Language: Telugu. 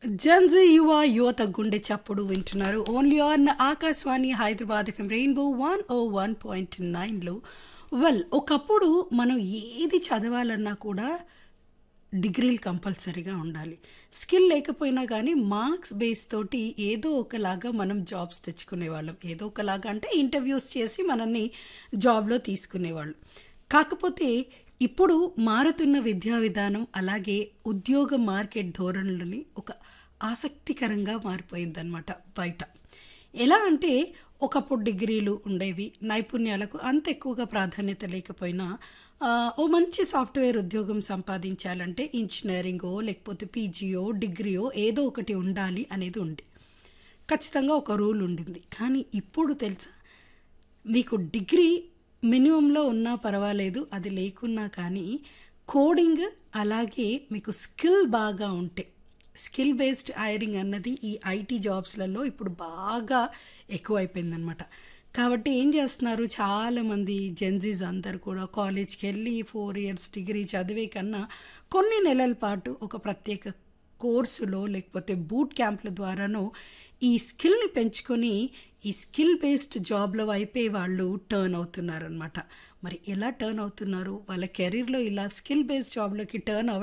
జన్జీ యువ యువత గుండె చప్పుడు వింటున్నారు only on Akashvani Hyderabad FM rainbow one O one point నైన్లో వెల్ ఒకప్పుడు మనం ఏది చదవాలన్నా కూడా డిగ్రీలు కంపల్సరీగా ఉండాలి స్కిల్ లేకపోయినా కానీ మార్క్స్ బేస్ తోటి ఏదో ఒకలాగా మనం జాబ్స్ తెచ్చుకునేవాళ్ళం ఏదో ఒకలాగా అంటే ఇంటర్వ్యూస్ చేసి మనల్ని జాబ్లో తీసుకునేవాళ్ళు కాకపోతే ఇప్పుడు మారుతున్న విద్యా విధానం అలాగే ఉద్యోగ మార్కెట్ ధోరణులని ఒక ఆసక్తికరంగా మారిపోయిందనమాట బయట ఎలా అంటే ఒకప్పుడు డిగ్రీలు ఉండేవి నైపుణ్యాలకు అంత ఎక్కువగా ప్రాధాన్యత లేకపోయినా ఆ, ఓ మంచి సాఫ్ట్వేర్ ఉద్యోగం సంపాదించాలంటే ఇంజనీరింగో లేకపోతే పీజీయో డిగ్రీయో ఏదో ఒకటి ఉండాలి అనేది ఉంది ఖచ్చితంగా ఒక రూల్ ఉండింది కానీ ఇప్పుడు తెలుసా మీకు డిగ్రీ మినిమంలో ఉన్నా పర్వాలేదు అది లేకున్నా కానీ కోడింగ్ అలాగే మీకు స్కిల్ బాగా ఉంటే స్కిల్ బేస్డ్ హైరింగ్ అన్నది ఈ ఐటీ జాబ్స్లలో ఇప్పుడు బాగా ఎక్కువైపోయిందనమాట కాబట్టి ఏం చేస్తున్నారు చాలామంది జెన్జీస్ అందరు కూడా కాలేజ్కి వెళ్ళి ఫోర్ ఇయర్స్ డిగ్రీ చదివే కన్నా కొన్ని నెలల పాటు ఒక ప్రత్యేక కోర్సులో లేకపోతే బూట్ క్యాంప్ల ద్వారానో ఈ స్కిల్ని పెంచుకొని ఈ స్కిల్ బేస్డ్ జాబ్ల వైపే వాళ్ళు టర్న్ అవుతున్నారు అనమాట మరి ఎలా టర్న్ అవుతున్నారు వాళ్ళ కెరీర్లో ఇలా స్కిల్ బేస్డ్ జాబ్లోకి టర్న్ అవ్వ